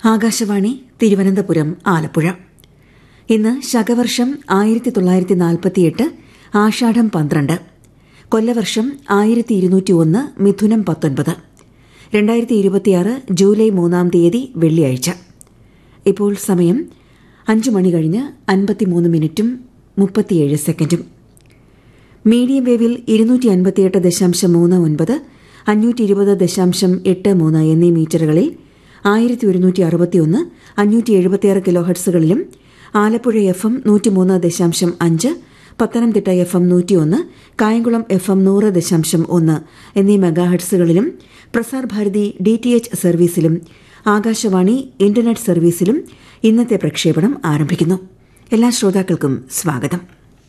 ആകാശവാണി തിരുവനന്തപുരം ആലപ്പുഴ ഇന്ന് ശകവർഷം ആയിരത്തി തൊള്ളായിരത്തി നാൽപ്പത്തിയെട്ട് ആഷാഢം പന്ത്രണ്ട് കൊല്ലവർഷം ആയിരത്തി ഇരുന്നൂറ്റി ഒന്ന് മിഥുനം പത്തൊൻപത് രണ്ടായിരത്തി ഇരുപത്തിയാറ് ജൂലൈ മൂന്നാം തീയതി വെള്ളിയാഴ്ച ഇപ്പോൾ സമയം അഞ്ചു മണി കഴിഞ്ഞ് അൻപത്തിമൂന്ന് മിനിറ്റും മുപ്പത്തിയേഴ് സെക്കൻഡും മീഡിയം വേവിൽ ഇരുന്നൂറ്റി അൻപത്തിയെട്ട് ദശാംശം മൂന്ന് ഒൻപത് അഞ്ഞൂറ്റി ഇരുപത് ദശാംശം എട്ട് മൂന്ന് എന്നീ മീറ്ററുകളിൽ ആയിരത്തി ഒരുന്നൂറ്റി അറുപത്തിയൊന്ന് അഞ്ഞൂറ്റി എഴുപത്തിയാറ് കിലോ ഹെർട്സുകളിലും ആലപ്പുഴ എഫ് എം നൂറ്റിമൂന്ന് ദശാംശം അഞ്ച് പത്തനംതിട്ട എഫ് എം നൂറ്റിയൊന്ന് കായംകുളം എഫ് എം നൂറ് ദശാംശം ഒന്ന് എന്നീ മെഗാഹെർട്സുകളിലും Prasar Bharati D T H സർവീസിലും ആകാശവാണി ഇന്റർനെറ്റ് സർവീസിലും ഇന്നത്തെ പ്രക്ഷേപണം ആരംഭിക്കുന്നു എല്ലാ ശ്രോതാക്കൾക്കും സ്വാഗതം